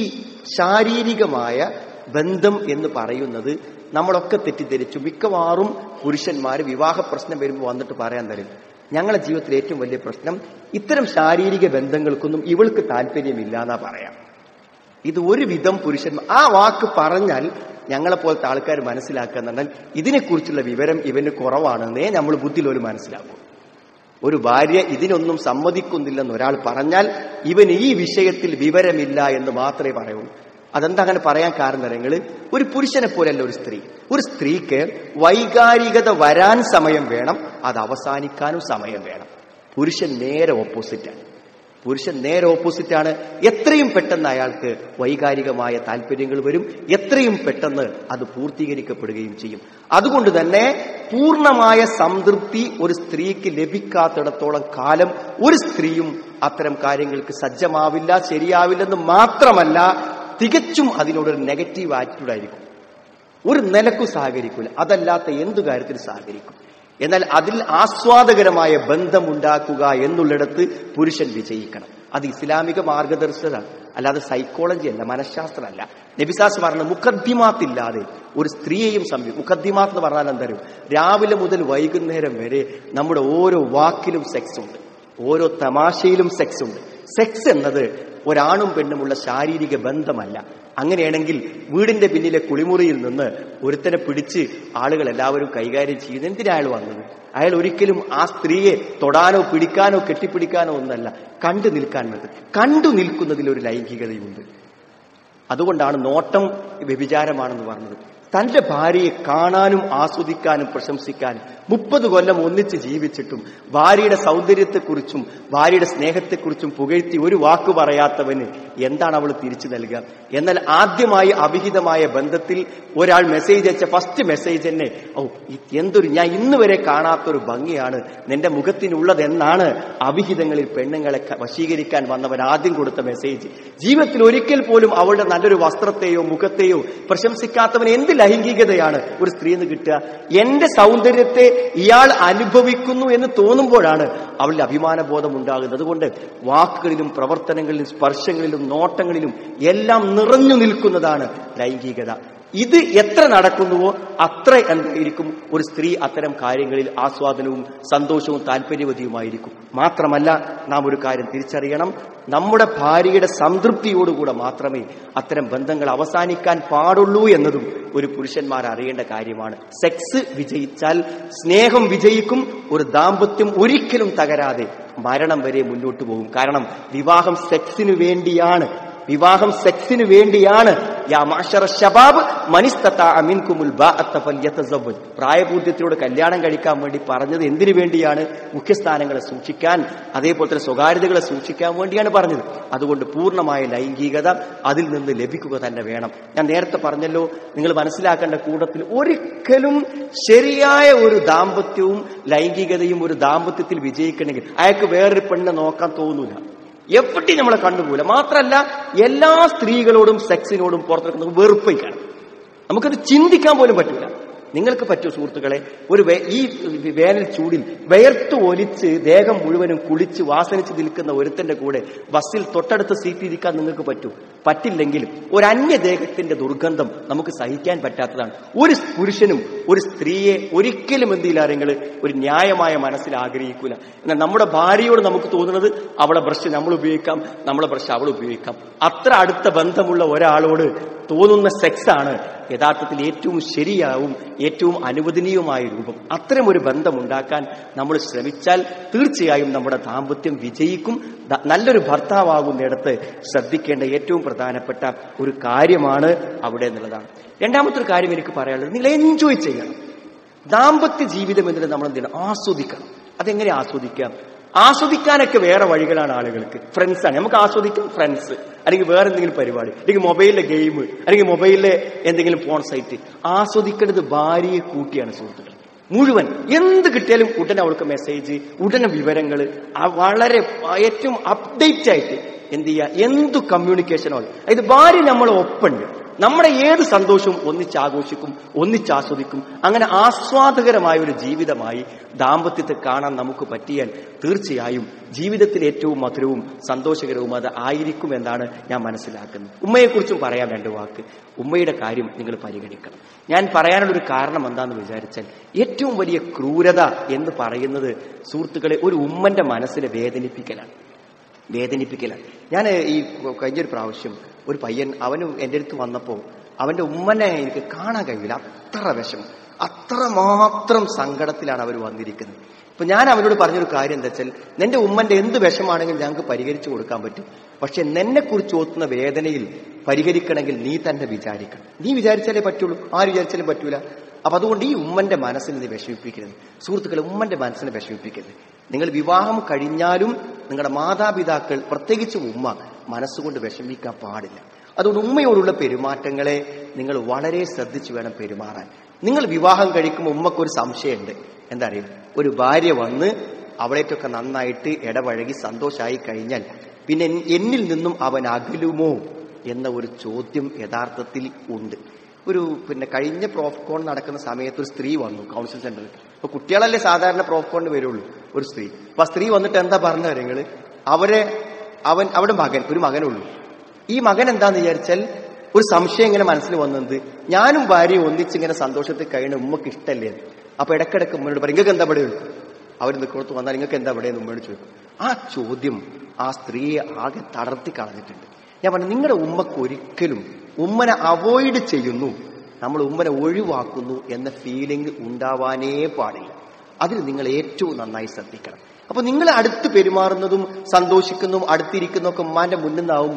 ശാരീരികമായ ബന്ധം എന്ന് പറയുന്നത് നമ്മളൊക്കെ തെറ്റിദ്ധരിച്ചു മിക്കവാറും പുരുഷന്മാർ വിവാഹ പ്രശ്നം വരുമ്പോൾ വന്നിട്ട് പറയാൻ തരും ഞങ്ങളുടെ ജീവിതത്തിലെ ഏറ്റവും വലിയ പ്രശ്നം ഇത്തരം ശാരീരിക ബന്ധങ്ങൾക്കൊന്നും ഇവൾക്ക് താല്പര്യമില്ല എന്നാ പറയാം ഇത് ഒരു വിധം പുരുഷന്മാർ ആ വാക്ക് പറഞ്ഞാൽ ഞങ്ങളെ പോലത്തെ ആൾക്കാർ മനസ്സിലാക്കുക എന്നാൽ ഇതിനെക്കുറിച്ചുള്ള വിവരം ഇവന് കുറവാണെന്നേ നമ്മൾ ബുദ്ധിയിൽ ഒരു മനസ്സിലാക്കും ഒരു ഭാര്യ ഇതിനൊന്നും സമ്മതിക്കുന്നില്ലെന്ന് ഒരാൾ പറഞ്ഞാൽ ഇവൻ ഈ വിഷയത്തിൽ വിവരമില്ല എന്ന് മാത്രമേ പറയുള്ളൂ അതെന്താ അങ്ങനെ പറയാൻ കാരണം നിങ്ങൾ ഒരു പുരുഷനെ പോലെയല്ല ഒരു സ്ത്രീ ഒരു സ്ത്രീക്ക് വൈകാരികത വരാൻ സമയം വേണം അത് അവസാനിക്കാനും സമയം വേണം പുരുഷൻ നേരെ ഓപ്പോസിറ്റാണ് പുരുഷൻ നേരെ ഓപ്പോസിറ്റാണ് എത്രയും പെട്ടെന്ന് അയാൾക്ക് വൈകാരികമായ താല്പര്യങ്ങൾ വരും എത്രയും പെട്ടെന്ന് അത് പൂർത്തീകരിക്കപ്പെടുകയും ചെയ്യും അതുകൊണ്ട് തന്നെ പൂർണ്ണമായ സംതൃപ്തി ഒരു സ്ത്രീക്ക് ലഭിക്കാത്തിടത്തോളം കാലം ഒരു സ്ത്രീയും അത്തരം കാര്യങ്ങൾക്ക് സജ്ജമാവില്ല ശരിയാവില്ലെന്ന് മാത്രമല്ല തികച്ചും അതിനോടൊരു നെഗറ്റീവ് ആറ്റിറ്റ്യൂഡ് ആയിരിക്കും ഒരു നിലക്കും സഹകരിക്കില്ല അതല്ലാത്ത എന്തു കാര്യത്തിൽ സഹകരിക്കും എന്നാൽ അതിൽ ആസ്വാദകരമായ ബന്ധം ഉണ്ടാക്കുക എന്നുള്ളിടത്ത് പുരുഷൻ വിജയിക്കണം അത് ഇസ്ലാമിക മാർഗദർശനമാണ് അല്ലാതെ സൈക്കോളജി അല്ല മനഃശാസ്ത്രമല്ല നബിസാസ് പറഞ്ഞ മുഖദ്ദിമാത്തില്ലാതെ ഒരു സ്ത്രീയെയും സംബന്ധിക്കും മുഖദ്ദിമാത്ത് എന്ന് പറഞ്ഞാൽ എന്താ രാവിലെ മുതൽ വൈകുന്നേരം വരെ നമ്മുടെ ഓരോ വാക്കിലും സെക്സ് ഉണ്ട് ഓരോ തമാശയിലും സെക്സ് ഉണ്ട് സെക്സ് എന്നത് ഒരാണും പെണ്ണുമുള്ള ശാരീരിക ബന്ധമല്ല അങ്ങനെയാണെങ്കിൽ വീടിന്റെ പിന്നിലെ കുളിമുറിയിൽ നിന്ന് ഒരുത്തനെ പിടിച്ച് ആളുകൾ എല്ലാവരും കൈകാര്യം ചെയ്യുന്നത് എന്തിനാ അയാൾ വന്നത് അയാൾ ഒരിക്കലും ആ സ്ത്രീയെ തൊടാനോ പിടിക്കാനോ കെട്ടിപ്പിടിക്കാനോ ഒന്നല്ല കണ്ടു നിൽക്കാൻ വേണ്ടി കണ്ടു നിൽക്കുന്നതിൽ ഒരു ലൈംഗികതയുണ്ട് അതുകൊണ്ടാണ് നോട്ടം വ്യഭിചാരമാണെന്ന് പറഞ്ഞത് തന്റെ ഭാര്യയെ കാണാനും ആസ്വദിക്കാനും പ്രശംസിക്കാനും മുപ്പത് കൊല്ലം ഒന്നിച്ച് ജീവിച്ചിട്ടും ഭാര്യയുടെ സൗന്ദര്യത്തെക്കുറിച്ചും ഭാര്യയുടെ സ്നേഹത്തെക്കുറിച്ചും പുകഴ്ത്തി ഒരു വാക്ക് പറയാത്തവന് എന്താണ് അവൾ തിരിച്ചു നൽകുക എന്നാൽ ആദ്യമായി അവിഹിതമായ ബന്ധത്തിൽ ഒരാൾ മെസ്സേജ് അയച്ച ഫസ്റ്റ് മെസ്സേജ് തന്നെ ഓ ഇത് എന്തൊരു ഞാൻ ഇന്ന് വരെ കാണാത്തൊരു ഭംഗിയാണ് നിന്റെ മുഖത്തിനുള്ളത് എന്നാണ് അവിഹിതങ്ങളിൽ പെണ്ണുങ്ങളെ ക- വശീകരിക്കാൻ വന്നവൻ ആദ്യം കൊടുത്ത മെസ്സേജ് ജീവിതത്തിൽ ഒരിക്കൽ പോലും അവളുടെ നല്ലൊരു വസ്ത്രത്തെയോ മുഖത്തെയോ പ്രശംസിക്കാത്തവൻ എന്ത് ലൈംഗികതയാണ് ഒരു സ്ത്രീന്ന് കിട്ടുക എന്റെ സൗന്ദര്യത്തെ ഇയാൾ അനുഭവിക്കുന്നു എന്ന് തോന്നുമ്പോഴാണ് അവളുടെ അഭിമാനബോധം ഉണ്ടാകുന്നത് അതുകൊണ്ട് വാക്കുകളിലും പ്രവർത്തനങ്ങളിലും സ്പർശങ്ങളിലും നോട്ടങ്ങളിലും എല്ലാം നിറഞ്ഞു നിൽക്കുന്നതാണ് ലൈംഗികത ഇത് എത്ര നടക്കുന്നുവോ അത്ര എന്തായിരിക്കും ഒരു സ്ത്രീ അത്തരം കാര്യങ്ങളിൽ ആസ്വാദനവും സന്തോഷവും താല്പര്യവതിയുമായിരിക്കും മാത്രമല്ല നാം ഒരു കാര്യം തിരിച്ചറിയണം നമ്മുടെ ഭാര്യയുടെ സംതൃപ്തിയോടുകൂടെ മാത്രമേ അത്തരം ബന്ധങ്ങൾ അവസാനിക്കാൻ പാടുള്ളൂ എന്നതും ഒരു പുരുഷന്മാർ അറിയേണ്ട കാര്യമാണ് സെക്സ് വിജയിച്ചാൽ സ്നേഹം വിജയിക്കും ഒരു ദാമ്പത്യം ഒരിക്കലും തകരാതെ മരണം വരെ മുന്നോട്ട് പോകും കാരണം വിവാഹം സെക്സിന് വേണ്ടിയാണ് വിവാഹം സെക്സിന് വേണ്ടിയാണ് യാ മാഷറ ശബാബ് മനിസ്തത്ത അമിൻകുമുൽ ബാഅത്ത ഫല്യതസവ്വജ് പ്രായപൂർത്തിയോട് കല്യാണം കഴിക്കാൻ വേണ്ടി പറഞ്ഞത് എന്തിനു വേണ്ടിയാണ് മുഖ്യസ്ഥാനങ്ങളെ സൂക്ഷിക്കാൻ അതേപോലെ തന്നെ സ്വകാര്യതകളെ സൂക്ഷിക്കാൻ വേണ്ടിയാണ് പറഞ്ഞത് അതുകൊണ്ട് പൂർണ്ണമായ ലൈംഗികത അതിൽ നിന്ന് ലഭിക്കുക തന്നെ വേണം ഞാൻ നേരത്തെ പറഞ്ഞല്ലോ നിങ്ങൾ മനസ്സിലാക്കേണ്ട കൂട്ടത്തിൽ ഒരിക്കലും ശരിയായ ഒരു ദാമ്പത്യവും ലൈംഗികതയും ഒരു ദാമ്പത്യത്തിൽ വിജയിക്കണമെങ്കിൽ അയാൾക്ക് വേറൊരു പെണ്ണിനെ നോക്കാൻ തോന്നൂല എവിടെ നമ്മളെ കണ്ടുപോല മാത്രല്ല എല്ലാ സ്ത്രീകളോടും സെക്സിനോടും പുറത്തിറക്കുന്നത് വെറുപ്പിക്കാണ് നമുക്കത് ചിന്തിക്കാൻ പോലും പറ്റൂല നിങ്ങൾക്ക് പറ്റൂ സുഹൃത്തുക്കളെ ഒരു വേ- ഈ വേനൽ ചൂടിൽ വിയർത്ത് ഒലിച്ച് ദേഹം മുഴുവനും കുളിച്ച് വാസനിച്ച് നിൽക്കുന്ന ഒരുത്തന്റെ കൂടെ ബസ്സിൽ തൊട്ടടുത്ത സീറ്റിൽ ഇരിക്കാൻ നിങ്ങൾക്ക് പറ്റൂ പറ്റില്ലെങ്കിൽ ഒരു അന്യദേഹത്തിന്റെ ദുർഗന്ധം നമുക്ക് സഹിക്കാൻ പറ്റാത്തതാണ് ഒരു പുരുഷനും ഒരു സ്ത്രീയെ ഒരിക്കലും എന്തില്ലാരെങ്കിൽ ഒരു ന്യായമായ മനസ്സിൽ ആഗ്രഹിക്കൂല എന്നാൽ നമ്മുടെ ഭാര്യയോട് നമുക്ക് തോന്നുന്നത് അവളെ ബ്രഷ് നമ്മൾ ഉപയോഗിക്കാം നമ്മളെ ബ്രഷ് അവൾ ഉപയോഗിക്കാം അത്ര അടുത്ത ബന്ധമുള്ള ഒരാളോട് തോന്നുന്ന സെക്സ് ആണ് യഥാർത്ഥത്തിൽ ഏറ്റവും ശരിയാവും ഏറ്റവും അനുവദനീയമായ രൂപം അത്തരം ഒരു ബന്ധം ഉണ്ടാക്കാൻ നമ്മൾ ശ്രമിച്ചാൽ തീർച്ചയായും നമ്മുടെ ദാമ്പത്യം വിജയിക്കും ദ- നല്ലൊരു ഭർത്താവാകുന്നിടത്ത് ശ്രദ്ധിക്കേണ്ട ഏറ്റവും പ്രധാനപ്പെട്ട ഒരു കാര്യമാണ് അവിടെ എന്നുള്ളതാണ് രണ്ടാമത്തെ ഒരു കാര്യം എനിക്ക് പറയാനുള്ളത് നിങ്ങൾ എൻജോയ് ചെയ്യണം ദാമ്പത്യ ജീവിതം എന്നുള്ളത് നമ്മൾ എന്ത് ചെയ്യണം ആസ്വദിക്കണം അതെങ്ങനെ ആസ്വദിക്കാം ആസ്വദിക്കാനൊക്കെ വേറെ വഴികളാണ് ആളുകൾക്ക് ഫ്രണ്ട്സാണ് നമുക്ക് ആസ്വദിക്കാം ഫ്രണ്ട്സ് അല്ലെങ്കിൽ വേറെ എന്തെങ്കിലും പരിപാടി അല്ലെങ്കിൽ മൊബൈലിലെ ഗെയിം അല്ലെങ്കിൽ മൊബൈലിലെ എന്തെങ്കിലും ഫോൺ സൈറ്റ് ആസ്വദിക്കേണ്ടത് ഭാര്യയെ കൂട്ടിയാണ് സുഹൃത്തുക്കൾ മുഴുവൻ എന്ത് കിട്ടിയാലും ഉടനെ അവൾക്ക് മെസ്സേജ് ഉടനെ വിവരങ്ങൾ വളരെ ഏറ്റവും അപ്ഡേറ്റ് ആയിട്ട് എന്ത് ചെയ്യുക എന്തു കമ്മ്യൂണിക്കേഷനോ അതായത് ഭാര്യ നമ്മളെ ഒപ്പുണ്ട് നമ്മുടെ ഏത് സന്തോഷവും ഒന്നിച്ചാഘോഷിക്കും ഒന്നിച്ചാസ്വദിക്കും അങ്ങനെ ആസ്വാദകരമായ ഒരു ജീവിതമായി ദാമ്പത്യത്തെ കാണാൻ നമുക്ക് പറ്റിയാൽ തീർച്ചയായും ജീവിതത്തിൽ ഏറ്റവും മധുരവും സന്തോഷകരവും അത് ആയിരിക്കും എന്നാണ് ഞാൻ മനസ്സിലാക്കുന്നത് ഉമ്മയെക്കുറിച്ചും പറയാൻ രണ്ട് വാക്ക് ഉമ്മയുടെ കാര്യം നിങ്ങൾ പരിഗണിക്കണം ഞാൻ പറയാനുള്ളൊരു കാരണം എന്താണെന്ന് വിചാരിച്ചാൽ ഏറ്റവും വലിയ ക്രൂരത എന്ന് പറയുന്നത് സുഹൃത്തുക്കളെ ഒരു ഉമ്മന്റെ മനസ്സിനെ വേദനിപ്പിക്കലാണ് വേദനിപ്പിക്കലാണ് ഞാൻ ഈ കഴിഞ്ഞൊരു പ്രാവശ്യം ഒരു പയ്യൻ അവന് എൻ്റെ അടുത്ത് വന്നപ്പോൾ അവന്റെ ഉമ്മനെ എനിക്ക് കാണാൻ കഴിയില്ല അത്ര വിഷമം അത്രമാത്രം സങ്കടത്തിലാണ് അവർ വന്നിരിക്കുന്നത് ഇപ്പൊ ഞാൻ അവനോട് പറഞ്ഞൊരു കാര്യം എന്താ വെച്ചാൽ നിന്റെ ഉമ്മന്റെ എന്ത് വിഷമാണെങ്കിലും ഞങ്ങൾക്ക് പരിഹരിച്ചു കൊടുക്കാൻ പറ്റും പക്ഷെ നിന്നെ കുറിച്ച് ഓത്തുന്ന വേദനയിൽ പരിഹരിക്കണമെങ്കിൽ നീ തന്നെ വിചാരിക്കണം നീ വിചാരിച്ചാലേ പറ്റുള്ളൂ ആര് വിചാരിച്ചാലും പറ്റൂല അപ്പൊ അതുകൊണ്ട് ഈ ഉമ്മന്റെ മനസ്സിനെ നീ വിഷമിപ്പിക്കരുത് സുഹൃത്തുക്കളെ ഉമ്മന്റെ മനസ്സിനെ വിഷമിപ്പിക്കരുത് നിങ്ങൾ വിവാഹം കഴിഞ്ഞാലും നിങ്ങളുടെ മാതാപിതാക്കൾ പ്രത്യേകിച്ച് ഉമ്മ മനസ്സുകൊണ്ട് വിഷമിക്കാൻ പാടില്ല അതുകൊണ്ട് ഉമ്മയോടുള്ള പെരുമാറ്റങ്ങളെ നിങ്ങൾ വളരെ ശ്രദ്ധിച്ചു വേണം പെരുമാറാൻ നിങ്ങൾ വിവാഹം കഴിക്കുമ്പോൾ ഉമ്മക്കൊരു സംശയമുണ്ട് എന്താ അറിയും ഒരു ഭാര്യ വന്ന് അവളേറ്റൊക്കെ നന്നായിട്ട് ഇടപഴകി സന്തോഷമായി കഴിഞ്ഞാൽ പിന്നെ എൻ- എന്നിൽ നിന്നും അവൻ അകലുമോ എന്ന ഒരു ചോദ്യം യഥാർത്ഥത്തിൽ ഉണ്ട് ഒരു പിന്നെ കഴിഞ്ഞ പ്രോഫ്കോൺ നടക്കുന്ന സമയത്ത് ഒരു സ്ത്രീ വന്നു കൗൺസിൽ സെന്ററിൽ അപ്പൊ കുട്ടികളല്ലേ സാധാരണ പ്രോഫ്കോണിന് വരുള്ളൂ ഒരു സ്ത്രീ അപ്പൊ ആ സ്ത്രീ വന്നിട്ട് എന്താ പറഞ്ഞ കാര്യങ്ങള് അവരെ അവൻ അവിടെ മകൻ ഒരു മകനുള്ളൂ ഈ മകൻ എന്താന്ന് വിചാരിച്ചാൽ ഒരു സംശയം ഇങ്ങനെ മനസ്സിൽ വന്നത് ഞാനും ഭാര്യയും ഒന്നിച്ചിങ്ങനെ സന്തോഷത്തിൽ കഴിയണ ഉമ്മക്ക് ഇഷ്ടല്ലേ എന്ന്. അപ്പൊ ഇടക്കിടക്ക് ഉമ്മയോട് പറയും നിങ്ങൾക്ക് എന്താ ഇവിടെ ചോദിക്കും അവർ നിൽക്കുന്നത് വന്നാൽ നിങ്ങൾക്ക് എന്താ ഇവിടെ എന്ന് ഉമ്മയോട് ചോദിക്കും ആ ചോദ്യം ആ സ്ത്രീയെ ആകെ തളർത്തി കളഞ്ഞിട്ടുണ്ട് ഞാൻ പറഞ്ഞു നിങ്ങളുടെ ഉമ്മക്ക് ഒരിക്കലും ഉമ്മനെ അവോയ്ഡ് ചെയ്യുന്നു നമ്മൾ ഉമ്മനെ ഒഴിവാക്കുന്നു എന്ന ഫീലിംഗ് ഉണ്ടാവാനേ പാടില്ല അതിൽ നിങ്ങൾ ഏറ്റവും നന്നായി ശ്രദ്ധിക്കണം അപ്പൊ നിങ്ങൾ അടുത്ത് പെരുമാറുന്നതും സന്തോഷിക്കുന്നതും അടുത്തിരിക്കുന്നതും ഒക്കെ ഉമ്മാന്റെ മുന്നിൽ നിന്നാവുമ്പോൾ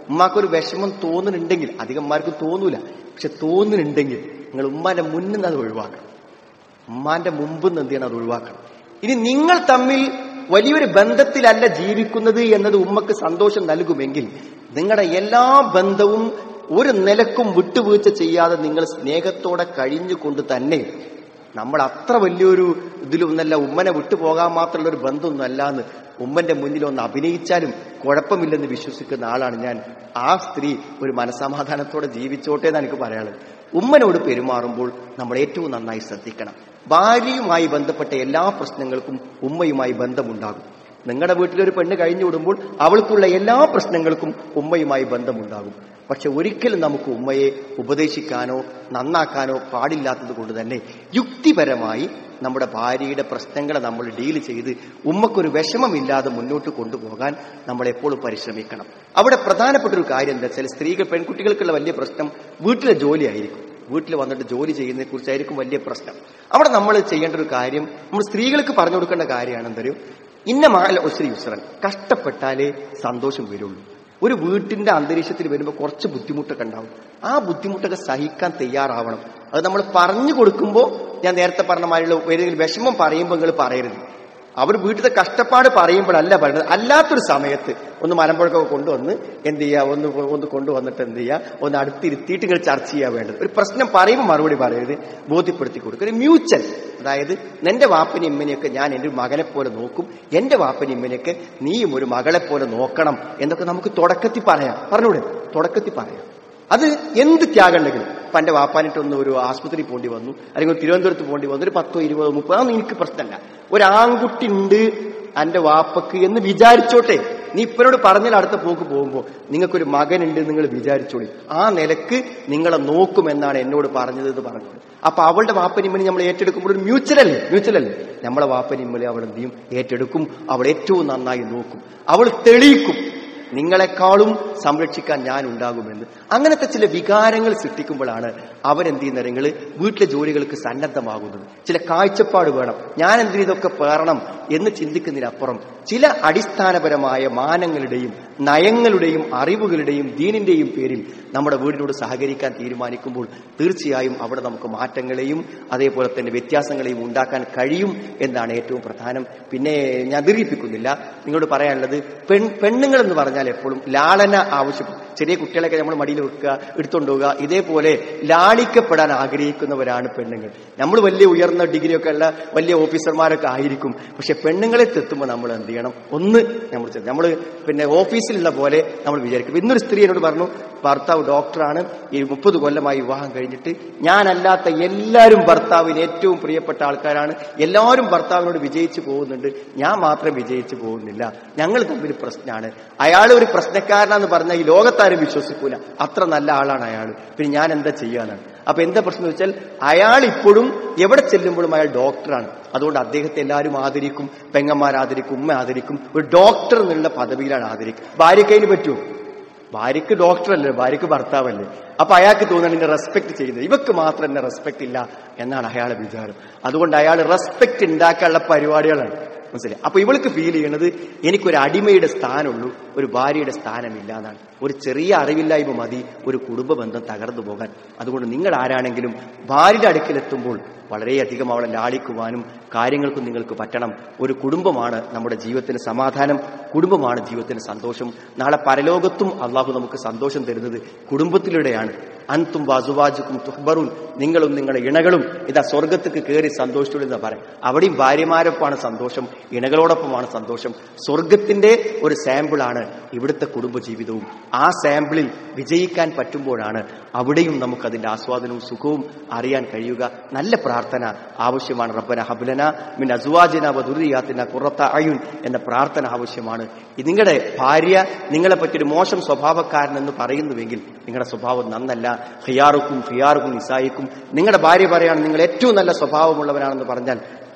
ഉമ്മാക്കൊരു വിഷമം തോന്നുന്നുണ്ടെങ്കിൽ അധികന്മാർക്ക് തോന്നൂല പക്ഷെ തോന്നുന്നുണ്ടെങ്കിൽ നിങ്ങൾ ഉമ്മാന്റെ മുന്നിൽ നിന്ന് അത് ഒഴിവാക്കണം ഉമ്മാന്റെ മുമ്പ് നിന്ന് എന്ത് ചെയ്യണം അത് ഒഴിവാക്കണം ഇനി നിങ്ങൾ തമ്മിൽ വലിയൊരു ബന്ധത്തിലല്ല ജീവിക്കുന്നത് എന്നത് ഉമ്മക്ക് സന്തോഷം നൽകുമെങ്കിൽ നിങ്ങളുടെ എല്ലാ ബന്ധവും ഒരു നിലക്കും വിട്ടുവീഴ്ച ചെയ്യാതെ നിങ്ങൾ സ്നേഹത്തോടെ കഴിഞ്ഞുകൊണ്ട് തന്നെ നമ്മൾ അത്ര വലിയൊരു ഇതിലൊന്നല്ല ഉമ്മനെ വിട്ടുപോകാൻ മാത്രമുള്ള ഒരു ബന്ധമൊന്നും അല്ലാന്ന് ഉമ്മന്റെ മുന്നിൽ ഒന്ന് അഭിനയിച്ചാലും കുഴപ്പമില്ലെന്ന് വിശ്വസിക്കുന്ന ആളാണ് ഞാൻ ആ സ്ത്രീ ഒരു മനസമാധാനത്തോടെ ജീവിച്ചോട്ടെ എന്ന് എനിക്ക് പറയാനുള്ളത് ഉമ്മനോട് പെരുമാറുമ്പോൾ നമ്മൾ ഏറ്റവും നന്നായി ശ്രദ്ധിക്കണം ഭാര്യയുമായി ബന്ധപ്പെട്ട എല്ലാ പ്രശ്നങ്ങൾക്കും ഉമ്മയുമായി ബന്ധമുണ്ടാകും നിങ്ങളുടെ വീട്ടിലൊരു പെണ്ണ് കഴിഞ്ഞു വിടുമ്പോൾ അവൾക്കുള്ള എല്ലാ പ്രശ്നങ്ങൾക്കും ഉമ്മയുമായി ബന്ധമുണ്ടാകും പക്ഷെ ഒരിക്കലും നമുക്ക് ഉമ്മയെ ഉപദേശിക്കാനോ നന്നാക്കാനോ പാടില്ലാത്തത് കൊണ്ട് തന്നെ യുക്തിപരമായി നമ്മുടെ ഭാര്യയുടെ പ്രശ്നങ്ങളെ നമ്മൾ ഡീൽ ചെയ്ത് ഉമ്മക്കൊരു വിഷമമില്ലാതെ മുന്നോട്ട് കൊണ്ടുപോകാൻ നമ്മൾ എപ്പോഴും പരിശ്രമിക്കണം അവിടെ പ്രധാനപ്പെട്ട ഒരു കാര്യം എന്താ വെച്ചാൽ സ്ത്രീകൾ പെൺകുട്ടികൾക്കുള്ള വലിയ പ്രശ്നം വീട്ടിലെ ജോലിയായിരിക്കും വീട്ടിൽ വന്നിട്ട് ജോലി ചെയ്യുന്നതിനെ കുറിച്ചായിരിക്കും വലിയ പ്രശ്നം അവിടെ നമ്മൾ ചെയ്യേണ്ട ഒരു കാര്യം നമ്മൾ സ്ത്രീകൾക്ക് പറഞ്ഞു കൊടുക്കേണ്ട കാര്യമാണ് എന്തരും ഇന്ന മാല ഒശ്രീ യുസ്രൻ കഷ്ടപ്പെട്ടാലേ സന്തോഷം വരുള്ളൂ ഒരു വീട്ടിന്റെ അന്തരീക്ഷത്തിൽ വരുമ്പോൾ കുറച്ച് ബുദ്ധിമുട്ടൊക്കെ ഉണ്ടാവും ആ ബുദ്ധിമുട്ടൊക്കെ സഹിക്കാൻ തയ്യാറാവണം അത് നമ്മൾ പറഞ്ഞു കൊടുക്കുമ്പോൾ ഞാൻ നേരത്തെ പറഞ്ഞ മാതിരിയുള്ള ഏതെങ്കിലും വിഷമം പറയുമ്പോൾ നിങ്ങൾ പറയരുത് അവർ വീട്ടിലെ കഷ്ടപ്പാട് പറയുമ്പോഴല്ല പറയുന്നത് അല്ലാത്തൊരു സമയത്ത് ഒന്ന് മലമ്പുഴക്കൊക്കെ കൊണ്ടുവന്ന് എന്ത് ചെയ്യുക ഒന്ന് ഒന്ന് കൊണ്ടുവന്നിട്ട് എന്ത് ചെയ്യുക ഒന്ന് അടുത്തിരുത്തിയിട്ട് നിങ്ങൾ ചർച്ച ചെയ്യാൻ വേണ്ടത് ഒരു പ്രശ്നം പറയുമ്പോൾ മറുപടി പറയരുത് ബോധ്യപ്പെടുത്തി കൊടുക്കുക ഒരു മ്യൂച്വൽ അതായത് നിന്റെ വാപ്പനി ഇമ്മനെയൊക്കെ ഞാൻ എൻ്റെ ഒരു മകനെ പോലെ നോക്കും എന്റെ വാപ്പനി ഇമ്മനെയൊക്കെ നീയും ഒരു മകളെ പോലെ നോക്കണം എന്നൊക്കെ നമുക്ക് തുടക്കത്തിൽ പറയാം പറഞ്ഞൂടെ തുടക്കത്തിൽ പറയാം അത് എന്ത് ത്യാഗം ഉണ്ടെങ്കിലും ഇപ്പൊ എന്റെ വാപ്പാനിട്ടൊന്ന് ഒരു ആസ്പത്രി പോണ്ടി വന്നു അല്ലെങ്കിൽ ഒരു തിരുവനന്തപുരത്ത് പോണ്ടി വന്നു ഒരു പത്തോ ഇരുപതോ മുപ്പതോ അതൊന്നും എനിക്ക് പ്രശ്നമല്ല ഒരു ആൺകുട്ടി ഉണ്ട് എന്റെ വാപ്പക്ക് എന്ന് വിചാരിച്ചോട്ടെ നീ ഇപ്പനോട് പറഞ്ഞാൽ അടുത്ത പോക്ക് പോകുമ്പോൾ നിങ്ങൾക്കൊരു മകനുണ്ട് നിങ്ങൾ വിചാരിച്ചോളി ആ നിലക്ക് നിങ്ങളെ നോക്കുമെന്നാണ് എന്നോട് പറഞ്ഞത് എന്ന് പറഞ്ഞത് അപ്പൊ അവളുടെ വാപ്പനിമ്മനെ നമ്മൾ ഏറ്റെടുക്കുമ്പോൾ ഒരു മ്യൂച്വൽ അല്ലേ മ്യൂച്വൽ അല്ലേ നമ്മളെ വാപ്പനിമ്മലെ അവൾ എന്ത് ചെയ്യും ഏറ്റെടുക്കും അവൾ ഏറ്റവും നന്നായി നോക്കും അവൾ തെളിയിക്കും നിങ്ങളെക്കാളും സംരക്ഷിക്കാൻ ഞാൻ ഉണ്ടാകുമെന്ന് അങ്ങനത്തെ ചില വികാരങ്ങൾ സൃഷ്ടിക്കുമ്പോഴാണ് അവരെന്ത് ചെയ്യുന്ന നിങ്ങൾ വീട്ടിലെ ജോലികൾക്ക് സന്നദ്ധമാകുന്നത് ചില കാഴ്ചപ്പാട് വേണം ഞാൻ എന്തിനു ഇതൊക്കെ പേറണം എന്ന് ചിന്തിക്കുന്നതിനപ്പുറം ചില അടിസ്ഥാനപരമായ മാനങ്ങളുടെയും നയങ്ങളുടെയും അറിവുകളുടെയും ദീനിന്റെയും പേരിൽ നമ്മുടെ വീടിനോട് സഹകരിക്കാൻ തീരുമാനിക്കുമ്പോൾ തീർച്ചയായും അവിടെ നമുക്ക് മാറ്റങ്ങളെയും അതേപോലെ തന്നെ വ്യത്യാസങ്ങളെയും ഉണ്ടാക്കാൻ കഴിയും എന്നാണ് ഏറ്റവും പ്രധാനം പിന്നെ ഞാൻ ദീർഘിപ്പിക്കുന്നില്ല നിങ്ങളോട് പറയാനുള്ളത് പെൺ പെണ്ണുങ്ങൾ എന്ന് പറഞ്ഞാൽ എപ്പോഴും ലാളന ആവശ്യപ്പെടും ചെറിയ കുട്ടികളെയൊക്കെ നമ്മൾ മടിയിൽ വെക്കുക എടുത്തുകൊണ്ട് പോവുക ഇതേപോലെ ലാളിക്കപ്പെടാൻ ആഗ്രഹിക്കുന്നവരാണ് പെണ്ണുങ്ങൾ നമ്മൾ വലിയ ഉയർന്ന ഡിഗ്രിയൊക്കെ ഉള്ള വലിയ ഓഫീസർമാരൊക്കെ ആയിരിക്കും പക്ഷെ പെണ്ണുങ്ങളെ എത്തുമ്പോൾ നമ്മൾ എന്ത് ചെയ്യണം ഒന്ന് നമ്മൾ നമ്മൾ പിന്നെ ഓഫീസിലുള്ള പോലെ നമ്മൾ വിചാരിക്കും ഇന്നൊരു സ്ത്രീ എന്നോട് പറഞ്ഞു ഭർത്താവ് ഡോക്ടറാണ് ഈ മുപ്പത് കൊല്ലമായി വിവാഹം കഴിഞ്ഞിട്ട് ഞാനല്ലാത്ത എല്ലാവരും ഭർത്താവിന് ഏറ്റവും പ്രിയപ്പെട്ട ആൾക്കാരാണ് എല്ലാവരും ഭർത്താവിനോട് വിജയിച്ചു പോകുന്നുണ്ട് ഞാൻ മാത്രം വിജയിച്ചു പോകുന്നില്ല ഞങ്ങൾ തമ്മിൽ പ്രശ്നമാണ് അയാൾ ഒരു പ്രശ്നക്കാരനാന്ന് പറഞ്ഞാൽ ഈ ലോകത്താരും വിശ്വസിക്കൂല അത്ര നല്ല ആളാണ് അയാൾ പിന്നെ ഞാൻ എന്താ ചെയ്യാനാണ് അപ്പൊ എന്താ പ്രശ്നം എന്ന് വെച്ചാൽ അയാൾ ഇപ്പോഴും എവിടെ ചെല്ലുമ്പോഴും അയാൾ ഡോക്ടറാണ് അതുകൊണ്ട് അദ്ദേഹത്തെ എല്ലാവരും ആദരിക്കും പെങ്ങന്മാർ ആദരിക്കും ഉമ്മ ആദരിക്കും ഒരു ഡോക്ടർ എന്നുള്ള പദവിയിലാണ് ആദരിക്കും ഭാര്യയ്ക്ക് അതിന് പറ്റുമോ ഭാര്യയ്ക്ക് ഡോക്ടറല്ലേ ഭാര്യയ്ക്ക് ഭർത്താവല്ലേ അപ്പൊ അയാൾക്ക് തോന്നുന്നത് എന്നെ റെസ്പെക്ട് ചെയ്യുന്നത് ഇവക്ക് മാത്രം എന്നെ റെസ്പെക്ട് ഇല്ല എന്നാണ് അയാളെ വിചാരം അതുകൊണ്ട് അയാൾ റെസ്പെക്ട് ഉണ്ടാക്കാനുള്ള പരിപാടികളാണ് മനസ്സിലായി അപ്പൊ ഇവൾക്ക് ഫീൽ ചെയ്യണത് എനിക്കൊരു അടിമയുടെ സ്ഥാനമുള്ളൂ ഒരു ഭാര്യയുടെ സ്ഥാനമില്ല എന്നാണ് ഒരു ചെറിയ അറിവില്ലായ്മ മതി ഒരു കുടുംബ ബന്ധം തകർന്നു പോകാൻ അതുകൊണ്ട് നിങ്ങൾ ആരാണെങ്കിലും ഭാര്യയുടെ അടുക്കിലെത്തുമ്പോൾ വളരെയധികം അവളെ ലാളിക്കുവാനും കാര്യങ്ങൾക്കും നിങ്ങൾക്ക് പറ്റണം ഒരു കുടുംബമാണ് നമ്മുടെ ജീവിതത്തിന് സമാധാനം കുടുംബമാണ് ജീവിതത്തിന് സന്തോഷം നാളെ പരലോകത്തും അള്ളാഹു നമുക്ക് സന്തോഷം തരുന്നത് കുടുംബത്തിലൂടെയാണ് അൻതും വാസുവാജുക്കും തുഹ്ബറും നിങ്ങളും നിങ്ങളുടെ ഇണകളും ഇതാ സ്വർഗത്തേക്ക് കയറി സന്തോഷിച്ചു എന്ന് പറയും അവിടെയും ഭാര്യമാരൊപ്പമാണ് സന്തോഷം ഇണകളോടൊപ്പമാണ് സന്തോഷം സ്വർഗത്തിന്റെ ഒരു സാമ്പിളാണ് ഇവിടുത്തെ കുടുംബജീവിതവും ആ സാമ്പിളിൽ വിജയിക്കാൻ പറ്റുമ്പോഴാണ് അവിടെയും നമുക്ക് അതിന്റെ ആസ്വാദനവും സുഖവും അറിയാൻ കഴിയുക നല്ല പ്രാർത്ഥന ആവശ്യമാണ് റബ്ബന ഹബുലന മിൻ അസുവാജിന വധുരിയാത്തിന കുറത്ത അയുൻ എന്ന പ്രാർത്ഥന ആവശ്യമാണ് നിങ്ങളുടെ ഭാര്യ നിങ്ങളെ പറ്റിയൊരു മോശം സ്വഭാവക്കാരൻ എന്ന് പറയുന്നുവെങ്കിൽ നിങ്ങളുടെ സ്വഭാവം നന്നല്ല ഹിയാറുക്കും ഹിയാറുക്കും നിസായിക്കും നിങ്ങളുടെ ഭാര്യ പറയാണ് നിങ്ങൾ ഏറ്റവും നല്ല സ്വഭാവമുള്ളവരാണെന്ന് പറഞ്ഞാൽ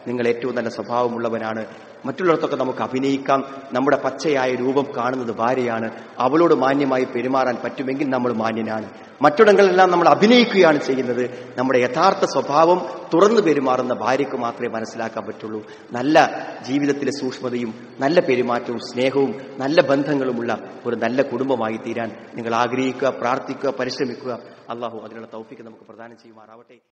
നിങ്ങൾ ഏറ്റവും നല്ല സ്വഭാവമുള്ളവനാണ് മറ്റുള്ളിടത്തൊക്കെ നമുക്ക് അഭിനയിക്കാം നമ്മുടെ പച്ചയായ രൂപം കാണുന്നത് ഭാര്യയാണ് അവളോട് മാന്യമായി പെരുമാറാൻ പറ്റുമെങ്കിൽ നമ്മൾ മാന്യനാണ് മറ്റിടങ്ങളിലെല്ലാം നമ്മൾ അഭിനയിക്കുകയാണ് ചെയ്യുന്നത് നമ്മുടെ യഥാർത്ഥ സ്വഭാവം തുറന്നു പെരുമാറുന്ന ഭാര്യയ്ക്ക് മാത്രമേ മനസ്സിലാക്കാൻ പറ്റുള്ളൂ നല്ല ജീവിതത്തിലെ സൂക്ഷ്മതയും നല്ല പെരുമാറ്റവും സ്നേഹവും നല്ല ബന്ധങ്ങളുമുള്ള ഒരു നല്ല കുടുംബമായി തീരാൻ നിങ്ങൾ ആഗ്രഹിക്കുക പ്രാർത്ഥിക്കുക പരിശ്രമിക്കുക അള്ളാഹു അതിനുള്ള തൗഫിക്ക് നമുക്ക് പ്രദാനം ചെയ്യുമാറാവട്ടെ